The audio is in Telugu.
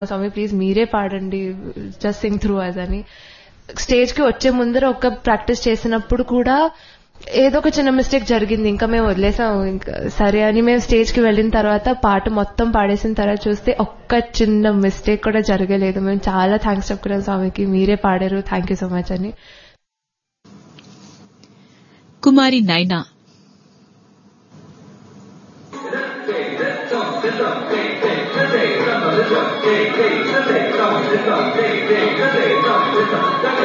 స్వామి ప్లీజ్ మీరే పాడండి జస్ట్ సింగ్ త్రూ అస్ అని స్టేజ్ కి వచ్చే ముందర ఒక ప్రాక్టీస్ చేసినప్పుడు కూడా ఏదో ఒక చిన్న మిస్టేక్ జరిగింది ఇంకా మేము వదిలేసాం ఇంకా సరే అని మేము స్టేజ్ కి వెళ్ళిన తర్వాత పాట మొత్తం పాడేసిన తర్వాత చూస్తే ఒక్క చిన్న మిస్టేక్ కూడా జరగలేదు మేము చాలా థ్యాంక్స్ చెప్పుకున్నాం స్వామికి మీరే పాడారు థ్యాంక్ యూ సో మచ్ అని కుమారి నైనా